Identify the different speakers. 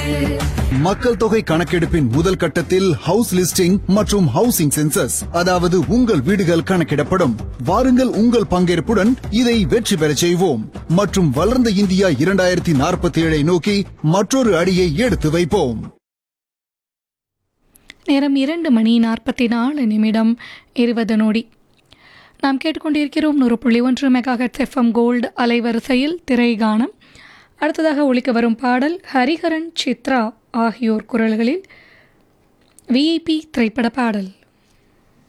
Speaker 1: மக்கள் தொகை கணக்கெடுப்பின் முதல் கட்டத்தில் ஹவுஸ் லிஸ்டிங் மற்றும் ஹவுசிங் சென்சஸ் அதாவது உங்கள் வீடுகள் கணக்கிடப்படும் வாருங்கள் உங்கள் பங்கேற்புடன் இதை வெற்றி பெறச் செய்வோம் மற்றும் வளர்ந்த இந்தியா இரண்டாயிரத்தி நாற்பத்தி ஏழை நோக்கி மற்றொரு அடியை எடுத்து வைப்போம்
Speaker 2: நேரம் இரண்டு மணி நாற்பத்தி நாலு நிமிடம் இருபது நொடி நாம் கேட்டுக்கொண்டிருக்கிறோம் நூறு புள்ளி ஒன்று மெகாஹெட் எஃப்எம் கோல்டு அலைவரிசையில் திரைகானம் அடுத்ததாக ஒலிக்க வரும் பாடல் ஹரிஹரன் சித்ரா ஆகியோர் குரல்களில் விஐபி திரைப்பட பாடல்